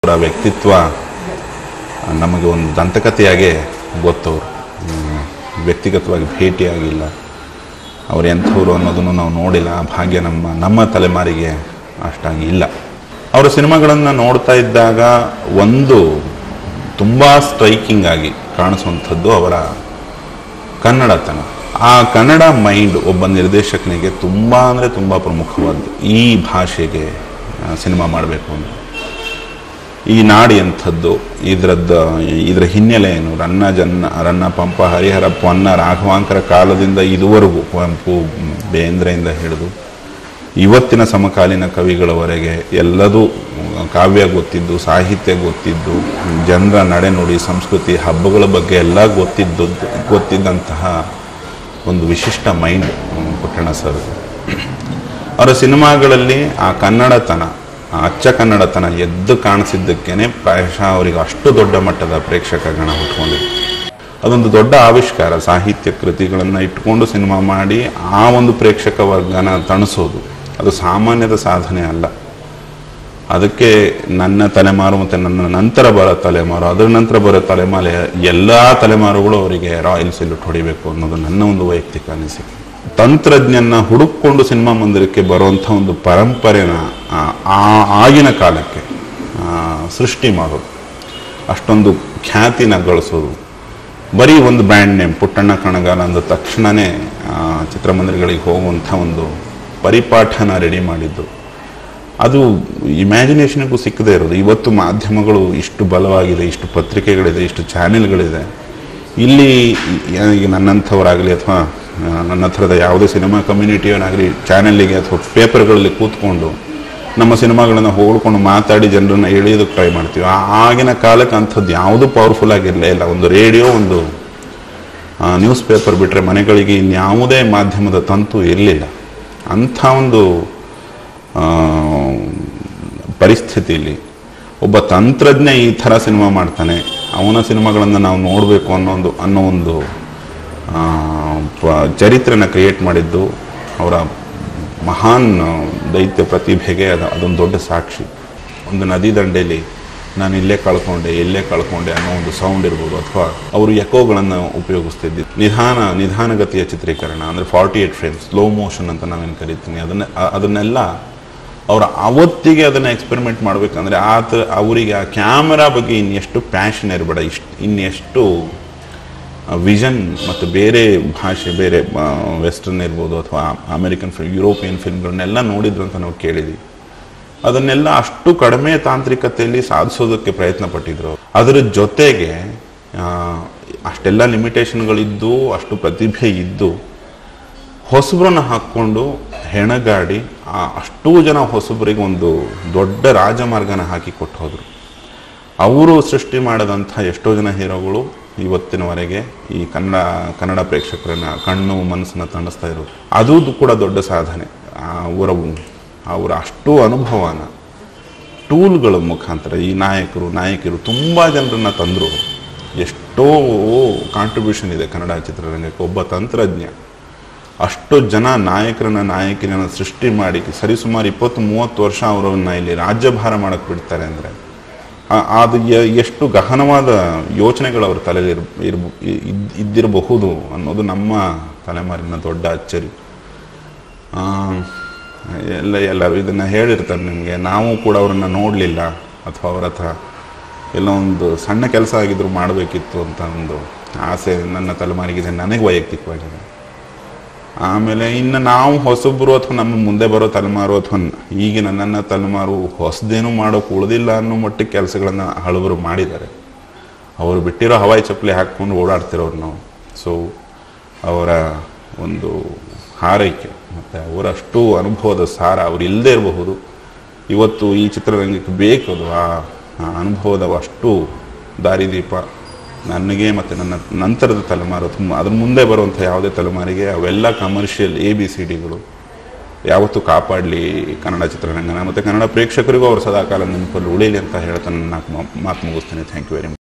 ಅವರ ವ್ಯಕ್ತಿತ್ವ ನಮಗೆ ಒಂದು ದಂತಕಥೆಯಾಗೇ ಗೊತ್ತವರು ಹ್ಮ್, ವ್ಯಕ್ತಿಗತವಾಗಿ ಭೇಟಿಯಾಗಿಲ್ಲ ಅವ್ರು ಎಂಥವ್ರು ಅನ್ನೋದನ್ನು ನಾವು ನೋಡಿಲ್ಲ ಆ ಭಾಗ್ಯ ನಮ್ಮ ನಮ್ಮ ತಲೆಮಾರಿಗೆ ಅಷ್ಟಾಗಿ ಇಲ್ಲ ಅವರ ಸಿನಿಮಾಗಳನ್ನು ನೋಡ್ತಾ ಇದ್ದಾಗ ಒಂದು ತುಂಬ ಸ್ಟ್ರೈಕಿಂಗ್ ಆಗಿ ಕಾಣಿಸುವಂಥದ್ದು ಅವರ ಕನ್ನಡತನ ಆ ಕನ್ನಡ ಮೈಂಡ್ ಒಬ್ಬ ನಿರ್ದೇಶಕನಿಗೆ ತುಂಬ ಅಂದರೆ ತುಂಬ ಪ್ರಮುಖವಾದ್ದು ಈ ಭಾಷೆಗೆ ಆ, ಸಿನಿಮಾ ಮಾಡಬೇಕು ಅಂತ ಈ ನಾಡಿ ಅಂಥದ್ದು ಇದರದ್ದು ಇದರ ಹಿನ್ನೆಲೆ ಏನು ರನ್ನ ಜನ್ನ ರನ್ನ ಪಂಪ ಹರಿಹರ ಪೊನ್ನ ರಾಘವಾಂಕರ ಕಾಲದಿಂದ ಇದುವರೆಗೂ ಕುವೆಂಪು ಬೇಂದ್ರೆಯಿಂದ ಹಿಡಿದು ಇವತ್ತಿನ ಸಮಕಾಲೀನ ಕವಿಗಳವರೆಗೆ ಎಲ್ಲದೂ ಕಾವ್ಯ ಗೊತ್ತಿದ್ದು ಸಾಹಿತ್ಯ ಗೊತ್ತಿದ್ದು ಜನರ ನಡೆನುಡಿ ಸಂಸ್ಕೃತಿ ಹಬ್ಬಗಳ ಬಗ್ಗೆ ಎಲ್ಲ ಗೊತ್ತಿದ್ದು ಗೊತ್ತಿದ್ದಂತಹ ಒಂದು ವಿಶಿಷ್ಟ ಮೈಂಡ್ ಪುಟ್ಟಣ ಸರ್ ಅವರ ಸಿನಿಮಾಗಳಲ್ಲಿ ಆ ಕನ್ನಡತನ ಆ ಅಚ್ಚ ಕನ್ನಡತನ ಎದ್ದು ಕಾಣಿಸಿದ್ದಕ್ಕೇನೆ ಪ್ರಾಯಶಃ ಅವರಿಗೆ ಅಷ್ಟು ದೊಡ್ಡ ಮಟ್ಟದ ಪ್ರೇಕ್ಷಕ ಗಣ ಹುಟ್ಕೊಂಡಿದೆ ಅದೊಂದು ದೊಡ್ಡ ಆವಿಷ್ಕಾರ ಸಾಹಿತ್ಯ ಕೃತಿಗಳನ್ನು ಇಟ್ಕೊಂಡು ಸಿನಿಮಾ ಮಾಡಿ ಆ ಒಂದು ಪ್ರೇಕ್ಷಕ ವರ್ಗನ ತಣಿಸೋದು ಅದು ಸಾಮಾನ್ಯದ ಸಾಧನೆ ಅಲ್ಲ ಅದಕ್ಕೆ ನನ್ನ ತಲೆಮಾರು ಮತ್ತು ನನ್ನ ನಂತರ ಬರೋ ತಲೆಮಾರು ಅದರ ನಂತರ ಬರೋ ತಲೆಮಾಲೆ ಎಲ್ಲ ತಲೆಮಾರುಗಳು ಅವರಿಗೆ ರಾಯಲ್ ಸೆಲ್ಯೂಟ್ ಹೊಡಿಬೇಕು ಅನ್ನೋದು ನನ್ನ ಒಂದು ವೈಯಕ್ತಿಕ ಅನಿಸಿಕೆ ತಂತ್ರಜ್ಞನ ಹುಡುಕೊಂಡು ಸಿನಿಮಾ ಮಂದಿರಕ್ಕೆ ಬರುವಂಥ ಒಂದು ಪರಂಪರೆನ ಆ- ಆ ಆಗಿನ ಕಾಲಕ್ಕೆ ಆ, ಸೃಷ್ಟಿ ಮಾಡೋದು ಅಷ್ಟೊಂದು ಖ್ಯಾತಿನ ಗಳಿಸೋದು ಬರೀ ಒಂದು ಬ್ರ್ಯಾಂಡ್ ನೇಮ್ ಪುಟ್ಟಣ್ಣ ಕಣಗಾಲ ಅಂದ ತಕ್ಷಣವೇ ಆ, ಚಿತ್ರಮಂದಿರಗಳಿಗೆ ಹೋಗುವಂಥ ಒಂದು ಪರಿಪಾಠನ ರೆಡಿ ಮಾಡಿದ್ದು ಅದು ಇಮ್ಯಾಜಿನೇಷನ್ಗೂ ಸಿಕ್ಕದೇ ಇರೋದು ಇವತ್ತು ಮಾಧ್ಯಮಗಳು ಇಷ್ಟು ಬಲವಾಗಿದೆ ಇಷ್ಟು ಪತ್ರಿಕೆಗಳಿದೆ ಇಷ್ಟು ಚಾನೆಲ್ಗಳಿದೆ ಇಲ್ಲಿ ಈ- ಈಗ ನನ್ನಂಥವರಾಗಲಿ ಅಥವಾ ಆ, ನನ್ನ ಹತ್ರದ ಯಾವುದೇ ಸಿನಿಮಾ ಕಮ್ಯುನಿಟಿಯವನಾಗಲಿ ಚಾನೆಲ್ಲಿಗೆ ಅಥವಾ ಪೇಪರ್ಗಳಲ್ಲಿ ಕೂತ್ಕೊಂಡು ನಮ್ಮ ಸಿನಿಮಾಗಳನ್ನು ಹೋಗ್ಕೊಂಡು ಮಾತಾಡಿ ಜನರನ್ನ ಎಳೆಯೋದಕ್ಕೆ ಟ್ರೈ ಮಾಡ್ತೀವಿ ಆ- ಆಗಿನ ಕಾಲಕ್ಕೆ ಅಂಥದ್ದು ಯಾವುದೂ ಪವರ್ಫುಲ್ ಆಗಿರಲೇ ಇಲ್ಲ ಒಂದು ರೇಡಿಯೋ ಒಂದು ನ್ಯೂಸ್ ಪೇಪರ್ ಬಿಟ್ಟರೆ ಮನೆಗಳಿಗೆ ಇನ್ಯಾವುದೇ ಮಾಧ್ಯಮದ ತಂತು ಇರಲಿಲ್ಲ ಅಂಥ ಒಂದು ಆ, ಪರಿಸ್ಥಿತಿಯಲ್ಲಿ ಒಬ್ಬ ತಂತ್ರಜ್ಞ ಈ ಥರ ಸಿನಿಮಾ ಮಾಡ್ತಾನೆ ಅವನ ಸಿನಿಮಾಗಳನ್ನು ನಾವು ನೋಡಬೇಕು ಅನ್ನೋ ಒಂದು ಅನ್ನೋ ಒಂದು ಆ, ಪ- ಚರಿತ್ರೆನ ಕ್ರಿಯೇಟ್ ಮಾಡಿದ್ದು ಅವರ ಮಹಾನ್ ದೈತ್ಯ ಪ್ರತಿಭೆಗೆ ಅದು ಅದೊಂದು ದೊಡ್ಡ ಸಾಕ್ಷಿ ಒಂದು ನದಿ ದಂಡೆಯಲ್ಲಿ ನಾನು ಇಲ್ಲೇ ಕಳ್ಕೊಂಡೆ ಇಲ್ಲೇ ಕಳ್ಕೊಂಡೆ ಅನ್ನೋ ಒಂದು ಸೌಂಡ್ ಇರ್ಬೋದು ಅಥವಾ ಅವರು ಎಕೋಗಳನ್ನು ಉಪಯೋಗಿಸ್ತಿದ್ದು ನಿಧಾನ ನಿಧಾನಗತಿಯ ಚಿತ್ರೀಕರಣ ಅಂದರೆ forty eight frames slow motion ಅಂತ ನಾವೇನು ಕರಿತೀನಿ ಅದನ್ನ ಅ- ಅದನ್ನೆಲ್ಲ ಅವ್ರ ಅವತ್ತಿಗೆ ಅದನ್ನು ಎಕ್ಸ್ಪೆರಿಮೆಂಟ್ ಮಾಡಬೇಕಂದ್ರೆ ಆತ ಅವರಿಗೆ ಆ ಕ್ಯಾಮರಾ ಬಗ್ಗೆ ಇನ್ನೆಷ್ಟು ಪ್ಯಾಷನ್ ಇರಬೇಡ ಇಷ್ಟು ಇನ್ನೆಷ್ಟು ವಿಷನ್ ಮತ್ತು ಬೇರೆ ಭಾಷೆ ಬೇರೆ ವೆಸ್ಟರ್ನ್ ಇರ್ಬೋದು ಅಥವಾ ಅಮೆರಿಕನ್ ಫಿಲ್ಮ್ ಯುರೋಪಿಯನ್ ಫಿಲ್ಮ್ಗಳನ್ನೆಲ್ಲ ನೋಡಿದ್ರು ಅಂತ ನಾವು ಕೇಳಿದ್ವಿ ಅದನ್ನೆಲ್ಲ ಅಷ್ಟು ಕಡಿಮೆ ತಾಂತ್ರಿಕತೆಯಲ್ಲಿ ಸಾಧಿಸೋದಕ್ಕೆ ಪ್ರಯತ್ನ ಪಟ್ಟಿದ್ರು ಅದರ ಜೊತೆಗೆ ಆ, ಅಷ್ಟೆಲ್ಲ ಲಿಮಿಟೇಷನ್ಗಳಿದ್ದು ಅಷ್ಟು ಪ್ರತಿಭೆ ಇದ್ದು ಹೊಸಬ್ರನ್ನ ಹಾಕ್ಕೊಂಡು ಹೆಣಗಾಡಿ ಆ ಅಷ್ಟೂ ಜನ ಹೊಸಬರಿಗೆ ಒಂದು ದೊಡ್ಡ ರಾಜಮಾರ್ಗನ ಹಾಕಿ ಕೊಟ್ಟು ಹೋದರು ಅವರು ಸೃಷ್ಟಿ ಮಾಡದಂಥ ಎಷ್ಟೋ ಜನ ಹೀರೋಗಳು ಇವತ್ತಿನವರೆಗೆ ಈ ಕನ್ನಡ ಕನ್ನಡ ಪ್ರೇಕ್ಷಕರನ್ನ ಕಣ್ಣು ಮನಸ್ಸನ್ನ ತಣಿಸ್ತಾ ಇರೋದು ಅದು ಕೂಡ ದೊಡ್ಡ ಸಾಧನೆ ಆ ಅವರ ಅವರ ಅಷ್ಟು ಅನುಭವನ ಟೂಲ್ಗಳ ಮುಖಾಂತರ ಈ ನಾಯಕರು ನಾಯಕಿಯರು ತುಂಬ ಜನರನ್ನ ತಂದರು ಎಷ್ಟೋ ಕಾಂಟ್ರಿಬ್ಯೂಷನ್ ಇದೆ ಕನ್ನಡ ಚಿತ್ರರಂಗಕ್ಕೆ ಒಬ್ಬ ತಂತ್ರಜ್ಞ ಅಷ್ಟು ಜನ ನಾಯಕರನ್ನ ನಾಯಕಿಯರನ್ನ ಸೃಷ್ಟಿ ಮಾಡಿ ಸರಿಸುಮಾರು ಇಪ್ಪತ್ತು ಮೂವತ್ತು ವರ್ಷ ಅವರನ್ನ ಇಲ್ಲಿ ರಾಜ್ಯಭಾರ ಮಾಡಕ್ಕೆ ಬಿಡ್ತಾರೆ ಅಂದರೆ ಅದು ಎ- ಎಷ್ಟು ಗಹನವಾದ ಯೋಚನೆಗಳು ಅವ್ರ ತಲೆಯಲ್ಲಿ ಇರ್ ಇರ್ಬ- ಇದ್- ಇದ್ದಿರಬಹುದು ಅನ್ನೋದು ನಮ್ಮ ತಲೆಮಾರಿನ ದೊಡ್ಡ ಅಚ್ಚರಿ ಆ, ಎಲ್ಲ ಎಲ್ಲರೂ ಇದನ್ನು ಹೇಳಿರ್ತಾರೆ ನಿಮಗೆ ನಾವು ಕೂಡ ಅವ್ರನ್ನ ನೋಡಲಿಲ್ಲ ಅಥವಾ ಅವ್ರ ಹತ್ರ ಎಲ್ಲೋ ಒಂದು ಸಣ್ಣ ಕೆಲಸ ಆಗಿದ್ರು ಮಾಡಬೇಕಿತ್ತು ಅಂತ ಒಂದು ಆಸೆ ನನ್ನ ತಲೆಮಾರಿಗಿದೆ ನನಗೆ ವೈಯಕ್ತಿಕವಾಗಿದೆ ಆಮೇಲೆ ಇನ್ನು ನಾವು ಹೊಸಬ್ರು ಅಥವಾ ನಮ್ಮ ಮುಂದೆ ಬರೋ ತಲೆಮಾರು ಅಥವಾ ಈಗಿನ ನನ್ನ ತಲೆಮಾರು ಹೊಸದೇನು ಮಾಡೋಕೆ ಉಳಿದಿಲ್ಲ ಅನ್ನೋ ಮಟ್ಟಿಗೆ ಕೆಲಸಗಳನ್ನು ಹಳಬರು ಮಾಡಿದ್ದಾರೆ ಅವರು ಬಿಟ್ಟಿರೋ ಹವಾಯಿ ಚಪ್ಪಲಿ ಹಾಕ್ಕೊಂಡು ಓಡಾಡ್ತಿರೋರು ನಾವು ಸೊ ಅವರ ಒಂದು ಹಾರೈಕೆ ಮತ್ತು ಅವರಷ್ಟು ಅನುಭವದ ಸಾರ ಅವ್ರು ಇಲ್ಲದೇ ಇರಬಹುದು ಇವತ್ತು ಈ ಚಿತ್ರರಂಗಕ್ಕೆ ಬೇಕು ಅದು ಆ ಆ ಅನುಭವದ ಅಷ್ಟು ದಾರಿದೀಪ ನನಗೆ ಮತ್ತು ನನ್ನ ನಂತರದ ತಲೆಮಾರು ತುಂಬ ಅದ್ರ ಮುಂದೆ ಬರುವಂಥ ಯಾವುದೇ ತಲೆಮಾರಿಗೆ ಅವೆಲ್ಲ ಕಮರ್ಷಿಯಲ್ ಎ ಬಿ ಸಿ ಡಿಗಳು ಯಾವತ್ತೂ ಕಾಪಾಡಲಿ ಕನ್ನಡ ಚಿತ್ರರಂಗನ ಮತ್ತು ಕನ್ನಡ ಪ್ರೇಕ್ಷಕರಿಗೂ ಅವರು ಸದಾಕಾಲ ನೆನಪಲ್ಲಿ ಉಳೀಲಿ ಅಂತ ಹೇಳ್ತಾ ನನ್ನ ನಾಲ್ಕು ಮಾತು ಮುಗಿಸ್ತೀನಿ ಥ್ಯಾಂಕ್ ಯು ವೆರಿ ಮಚ್